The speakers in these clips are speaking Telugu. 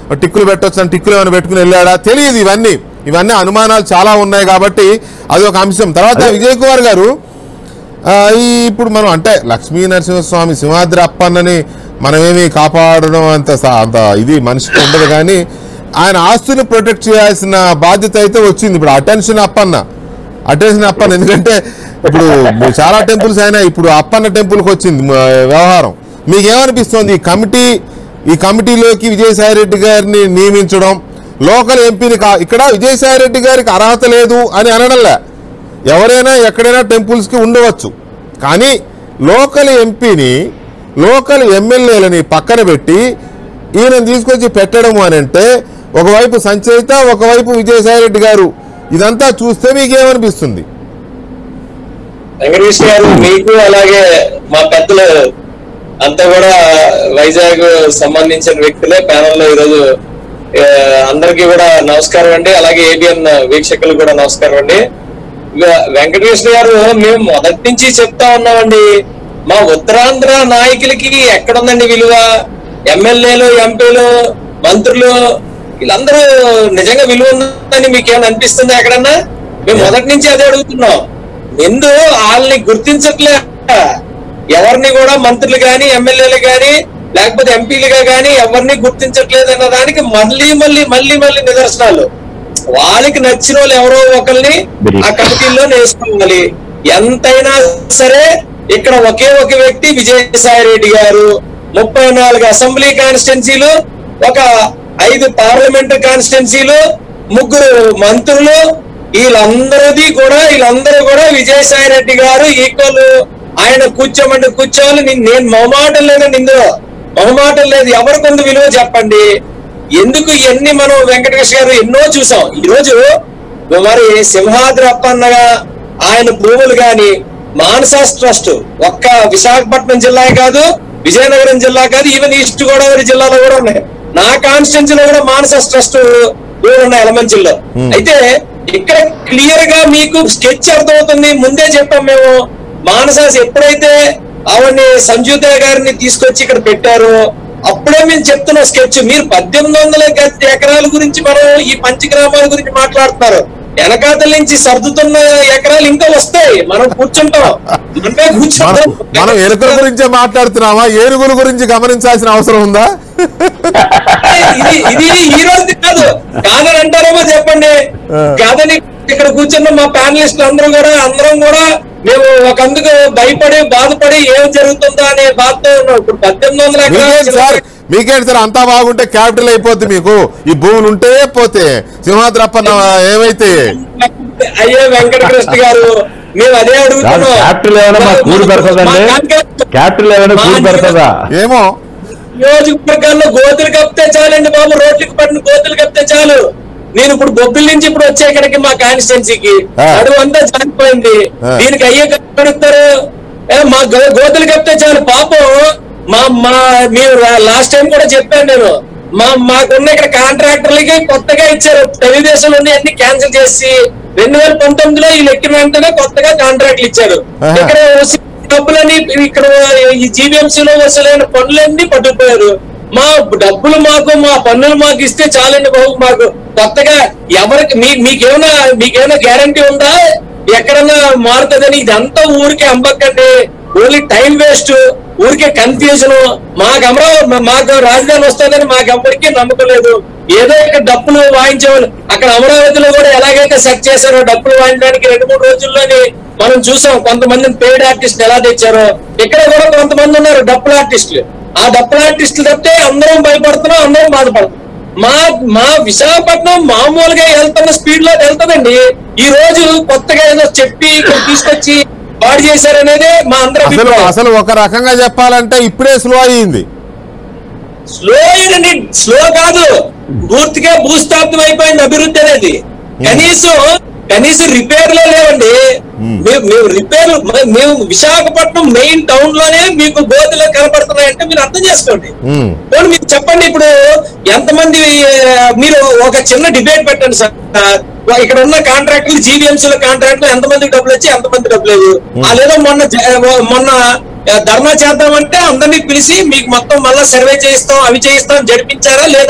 టిక్కులు పెట్టొచ్చు అని టిక్కులు ఏమైనా పెట్టుకుని వెళ్ళాడా తెలియదు ఇవన్నీ ఇవన్నీ అనుమానాలు చాలా ఉన్నాయి కాబట్టి అది ఒక అంశం తర్వాత విజయ్ కుమార్ గారు ఆ, ఈ ఇప్పుడు మనం అంటే లక్ష్మీ నరసింహస్వామి సింహాద్రి అప్పన్నని మనమేమి కాపాడడం అంత సా- అంత ఇది మనిషికి ఉండదు కానీ ఆయన ఆస్తుని ప్రొటెక్ట్ చేయాల్సిన బాధ్యత అయితే వచ్చింది ఇప్పుడు అటెన్షన్ అప్పన్న అటెన్షన్ అప్పన్న ఎందుకంటే ఇప్పుడు చాలా టెంపుల్స్ అయినా ఇప్పుడు అప్పన్న టెంపుల్కి వచ్చింది మ- వ్యవహారం మీకేమనిపిస్తోంది ఈ కమిటీ ఈ కమిటీలోకి విజయసాయి రెడ్డి గారిని నియమించడం లోకల్ ఎంపీని కా ఇక్కడ విజయసాయి రెడ్డి గారికి అర్హత లేదు అని అనడంలే ఎవరైనా ఎక్కడైనా టెంపుల్స్కి ఉండవచ్చు కానీ లోకల్ ఎంపీని లోకల్ ఎమ్మెల్యేలని పక్కన పెట్టి ఈయన తీసుకొచ్చి పెట్టడము అని అంటే ఒకవైపు సంచయిత ఒకవైపు విజయసాయిరెడ్డి గారు ఇదంతా చూస్తే మీకేమనిపిస్తుంది వెంకటేష్ గారు మీకు అలాగే మా పెద్దలు అంతా కూడా వైజాగ్ సంబంధించిన వ్యక్తులే ప్యానల్ లో ఈరోజు ఆ, అందరికీ కూడా నమస్కారం అండి అలాగే ఏబిఎన్ వీక్షకులు కూడా నమస్కారం అండి వె- వెంకటేష్ గారు మేము మొదటి నుంచి చెప్తా ఉన్నామండి మా ఉత్తరాంధ్ర నాయకులకి ఎక్కడుందండి విలువ ఎమ్మెల్యేలు ఎంపీలు మంత్రులు వీళ్ళందరూ నిజంగా విలువ ఉందని మీకు ఏమైనా అనిపిస్తుందా ఎక్కడన్నా మేము మొదటి నుంచి అదే అడుగుతున్నాం ఎందు వాళ్ళని గుర్తించట్లే ఎవరిని కూడా మంత్రులు గాని ఎమ్మెల్యేలు గాని లేకపోతే ఎంపీలుగా గాని ఎవరిని గుర్తించట్లేదు అన్న దానికి మళ్ళీ మళ్ళీ మళ్ళీ మళ్ళీ నిదర్శనాలు వాళ్ళకి నచ్చిన వాళ్ళు ఎవరో ఒకరిని ఆ కమిటీలో వేసుకోవాలి ఎంతైనా సరే ఇక్కడ ఒకే ఒక వ్యక్తి విజయసాయి రెడ్డి గారు ముప్పై నాలుగు అసెంబ్లీ కాన్స్టిట్యున్సీలు ఒక ఐదు పార్లమెంట్ కాన్స్టిట్యున్సీలు ముగ్గురు మంత్రులు వీళ్ళందరిది కూడా వీళ్ళందరూ కూడా విజయసాయి రెడ్డి గారు ఈక్వల్ ఆయన కూర్చోమంటే కూర్చోవాలి నీ- నేను మొహమాటం లేదండి ఇందులో మొహమాటం లేదు ఎవరికి ఉంది విలువ చెప్పండి ఎందుకు ఇవన్నీ మనం వెంకటేష్ గారు ఎన్నో చూసాం ఈ రోజు మరి సింహాద్రి అప్పన్నగా ఆయన భూములు గాని మానసాస్ ట్రస్ట్ ఒక్క విశాఖపట్నం జిల్లా కాదు విజయనగరం జిల్లా కాదు ఈవెన్ ఈస్ట్ గోదావరి జిల్లాలో కూడా ఉన్నాయి నా కాన్స్టిట్యున్సీలో కూడా మానసాస్ ట్రస్ట్ కూడా ఉన్నాయి ఎలమంచిల్లో అయితే ఇక్కడ క్లియర్ గా మీకు స్కెచ్ అర్థమవుతుంది ముందే చెప్పాం మేము మానసాస్ ఎప్పుడైతే ఆవిడ్ని సంజూత గారిని తీసుకొచ్చి ఇక్కడ పెట్టారో అప్పుడే మేము చెప్తున్న స్కెచ్ మీరు పద్దెనిమిది వందల గజ- ఎకరాల గురించి మనం ఈ పంచగ్రామాల గురించి మాట్లాడుతున్నారు వెనకాతల నుంచి సర్దుతున్న ఎకరాలు ఇంకా వస్తాయి మనం కూర్చుంటాం మనమే మనం కూర్చుంటాం మనం ఎలుకల గురించే మాట్లాడుతున్నామా ఏనుగుల గురించి గమనించాల్సిన అవసరం ఉందా ఇది ఇది ఈ రోజు కాదు కాదని అంటారేమో చెప్పండి కాదని ఇక్కడ కూర్చున్న మా ప్యానలిస్ట్ అందరూ కూడా అందరం కూడా మేము ఒక అందుకు భయపడి బాధపడి ఏం జరుగుతుందో అనే బాధతో ఉన్నాం ఇప్పుడు పద్దెనిమిది వందల మీకేంటి సార్ ఎకరాలు మీకేంటి సార్ అంతా బాగుంటే క్యాపిటల్ అయిపోద్ది మీకు ఈ భూములు ఉంటే పోతే సింహాద్రప్పన్న ఏమైతే అయ్యే వెంకటకృష్ణ గారు మేము అదే కాదు అడుగుతున్నాం క్యాపిటల్ ఏమైనా మాకు కూడి పెడతదండి మా కాంగ్రెస్- క్యాపిటల్ ఏమైనా మా కూడి పెడతదా ఏమో నియోజకవర్గాల్లో గోతులు కప్పితే చాలండి బాబు రోడ్లకు పడిన గోతులు కప్పితే చాలు నేను ఇప్పుడు బొబ్బిల్ నుంచి ఇప్పుడు వచ్చే ఇక్కడికి మా కాన్స్టిట్యున్సీకి ఆ. అడుగు అంతా జారిపోయింది ఆ. దీనికి అయ్యే కడుగుతారు మా గో- గోతులు కప్పితే చాలు పాపం మా మా మీరు లాస్ట్ టైం కూడా చెప్పాను నేను మా మాకున్న ఇక్కడ కాంట్రాక్టర్లకి కొత్తగా ఇచ్చారు తెలుగుదేశంలో అన్ని క్యాన్సిల్ చేసి రెండు వేల పంతొమ్మిదిలో ఈ లెక్కిన వెంటనే కొత్తగా కాంట్రాక్ట్లు ఇచ్చారు ఆహా. ఇక్కడ వసూ- డబ్బులని ఇక్కడ ఈ జీవీఎంసీ లో వసూలైన పనులన్నీ పట్టుకుపోయారు మా డబ్బులు మాకు మా పన్నులు మాకు ఇస్తే చాలండి బాబు మాకు కొత్తగా ఎవరికి మీ మీకేమైనా మీకేమైనా గ్యారంటీ ఉందా ఎక్కడన్నా మారుతుందని ఇదంతా ఊరికే అమ్మకండి ఓన్లీ టైం వేస్ట్ ఊరికే కన్ఫ్యూజన్ మాకు అమరావతి మాకు రాజధాని వస్తుందని మాకు ఎవరికీ నమ్మకం లేదు ఏదో ఇక్కడ డప్పులు వాయించేవాళ్ళు అక్కడ అమరావతిలో కూడా ఎలాగైతే సెట్ చేశారో డప్పులు వాయించడానికి రెండు మూడు రోజుల్లోని మనం చూసాం కొంతమంది పేడ్ ఆర్టిస్ట్ ఎలా తెచ్చారో ఇక్కడ కూడా కొంతమంది ఉన్నారు డప్పుల ఆర్టిస్టులు ఆ డప్పుల ఆర్టిస్టులు తప్పితే అందరం భయపడుతున్నాం అందరం బాధపడుతున్నాం మా మా విశాఖపట్నం మామూలుగా వెళ్తున్న స్పీడ్ లో వెళ్తుందండి ఈ రోజు కొత్తగా ఏదో చెప్పి ఇక్కడ తీసుకొచ్చి పాడు చేశారనేదే మా అందరి అసలు అభిప్రాయం అసలు ఒక రకంగా చెప్పాలంటే ఇప్పుడే స్లో అయ్యింది స్లో అయిందండి స్లో కాదు పూర్తిగా భూస్థాపితం అయిపోయింది అభివృద్ధి అనేది కనీసం కనీసం రిపేర్ లో లేవండి మేము మేము రిపేర్ మేము విశాఖపట్నం మెయిన్ టౌన్ లోనే మీకు గోతులు కనపడుతున్నాయంటే మీరు అర్థం చేసుకోండి ఉమ్. పోనీ మీరు చెప్పండి ఇప్పుడు ఎంతమంది ఆ, మీరు ఒక చిన్న డిబేట్ పెట్టండి సార్ ఇక్కడ ఉన్న కాంట్రాక్టులు జీవీఎంసీల కాంట్రాక్టులు ఎంతమందికి డబ్బులు వచ్చి ఎంతమంది డబ్బులు లేదు వాళ్ళేదో మొన్న జ- మొన్న ఆ, ధర్నా చేద్దామంటే అందరినీ పిలిచి మీకు మొత్తం మళ్ళా సర్వే చేయిస్తాం అవి చేయిస్తాం జరిపించారా లేదా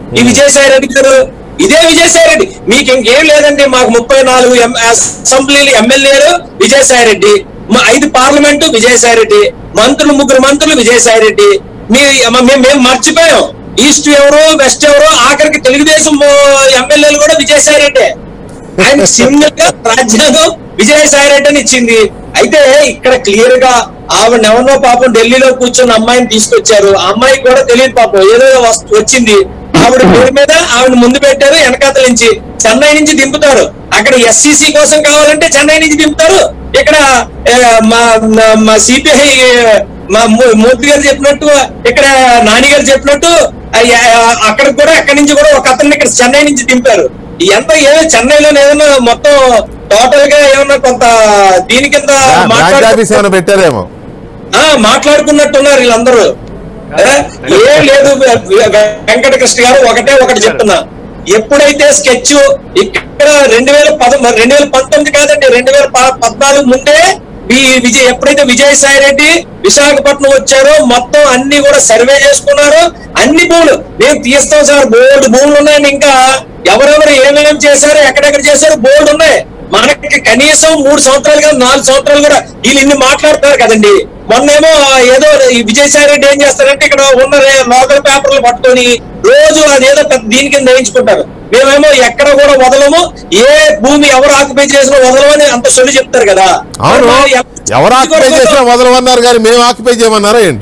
ఈ విజయసాయి రెడ్డి గారు ఇదే విజయసాయి రెడ్డి మీకు ఇంకేం లేదండి మాకు ముప్పై నాలుగు ఎం- అసెంబ్లీలు ఎమ్మెల్యేలు విజయసాయి రెడ్డి మా ఐదు పార్లమెంటు విజయసాయి రెడ్డి మంత్రులు ముగ్గురు మంత్రులు విజయసాయి రెడ్డి మీ మ- మేము మేము మర్చిపోయాం ఈస్ట్ ఎవరో వెస్ట్ ఎవరో ఆఖరికి తెలుగుదేశం ఎమ్మెల్యేలు కూడా విజయసాయి రెడ్డి ఆయన సింగిల్ గా రాజ్యాంగం విజయసాయి రెడ్డి అని ఇచ్చింది అయితే ఇక్కడ క్లియర్ గా ఆవిడ ఎవరినో పాపం ఢిల్లీలో కూర్చున్న అమ్మాయిని తీసుకొచ్చారు ఆ అమ్మాయికి కూడా తెలియదు పాపం ఏదో వస్తు- వచ్చింది ఆవిడ పేరు మీద ఆవిడ ముందు పెట్టారు వెనకాతల నుంచి చెన్నై నుంచి దింపుతారు అక్కడ ఎస్సీసీ కోసం కావాలంటే చెన్నై నుంచి దింపుతారు ఇక్కడ ఏ, మా మా- మా సిపిఐ మా మూ- మూర్తి గారు చెప్పినట్టు ఇక్కడ నాని గారు చెప్పినట్టు ఆ, ఆ, అక్కడ కూడా అక్కడి నుంచి కూడా ఒక అతన్ని ఇక్కడ చెన్నై నుంచి దింపారు ఎంత ఏదో చెన్నైలో ఏదైనా మొత్తం టోటల్ గా ఏమన్నా కొంత దీని కింద బ్రాంచ్ మాట్లాడు ఆఫీస్ ఏమైనా పెట్టారేమో ఆ, మాట్లాడుకున్నట్టున్నారు వీళ్ళందరూ ఏ, ఏం లేదు వె- వె- వెంకటకృష్ణ గారు ఒకటే ఒకటి చెప్తున్నా ఎప్పుడైతే స్కెచ్ ఇక్కడ రెండు వేల పద రెండు వేల పంతొమ్మిది కాదండి రెండు వేల ప- పద్నాలుగు ముందే ఈ విజయ్ ఎప్పుడైతే విజయసాయి రెడ్డి విశాఖపట్నం వచ్చారో మొత్తం అన్ని కూడా సర్వే చేసుకున్నారు అన్ని భూములు మేము తీస్తాం సార్ బోర్డు భూములు ఉన్నాయండి ఇంకా ఎవరెవరు ఏమేమి చేశారు ఎక్కడెక్కడ చేశారు బోర్డు ఉన్నాయి మనకి కనీసం మూడు సంవత్సరాలు కాదు నాలుగు సంవత్సరాలు కూడా వీళ్ళు ఇన్ని మాట్లాడుతున్నారు కదండి మొన్నేమో ఏదో ఈ విజయసాయి రెడ్డి ఏం చేస్తారంటే ఇక్కడ ఉన్న రే- లోకల్ పేపర్లు పట్టుకొని రోజు అదేదో పెద్ద దీని కింద వేయించుకుంటారు మేమేమో ఎక్కడ కూడా వదలము ఏ భూమి ఎవరు ఆక్యుపై చేసినా వదలమని అంత సొల్లు చెప్తారు కదా అవును మరి ఎవరు ఆక్యుపై చేసినా వదలమన్నారు కానీ మేము ఆక్యుపై చేయమన్నారా ఏంటి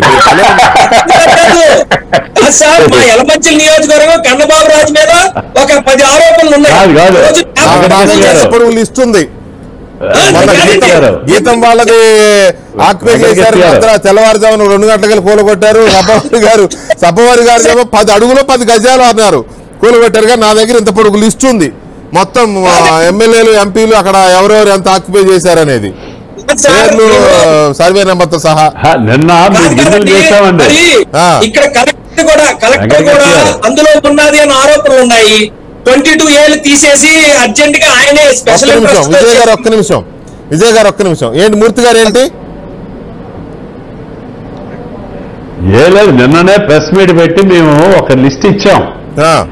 కాదు సార్ మా ఎలమంచిల నియోజకవర్గం కన్నబాబు రాజు మీద ఒక పది ఆరోపణలు ఉన్నాయి కాదు, కాదు. రోజు ఆ వెంకటేశ్వర బాగా గారు. ఎప్పుడు లిస్ట్ ఉంది మొన్న వెంకటేశ్వర గీతం గారు. గీతం వాళ్ళది ఆక్యుపై వెంకటేశ్వర చేశారు గారు. భద్ర తెల్లవారుజామున రెండు గంటలకు కూలగొట్టారు సబ్బవారి గారు సబ్బవారి గారు ఏమో పది అడుగులు పది గజాలు అన్నారు కూలగొట్టారు కానీ నా దగ్గర ఇంత పొడుగు లిస్ట్ ఉంది మొత్తం ఎమ్మెల్యేలు ఎంపీలు అక్కడ ఎవరెవరు ఎంత ఆక్యుపై చేశారనేది సార్, పేర్లు మేము- సర్వే నెంబర్తో సహా హా, నిన్న మీరు కాదు గిన్నెలు కదండి, చేస్తామండి మరి ఆ. ఇక్కడ కలెక్టర్ కూడా కలెక్టర్ వెంకటేశ్వర కూడా గారు. అందులో ఉన్నది అని ఆరోపణలు ఉన్నాయి ట్వంటీ టూ ఏళ్ళు తీసేసి అర్జెంట్ గా ఆయనే ఒక్క స్పెషల్ నిమిషం ఇంట్రెస్ట్ విజయ్ గారు ఒక్క నిమిషం విజయ్ గారు ఒక్క నిమిషం ఏంటి మూర్తి గారు ఏంటి ఏ లేదు నిన్ననే ప్రెస్ మీట్ పెట్టి మేము ఒక లిస్ట్ ఇచ్చాం ఆ,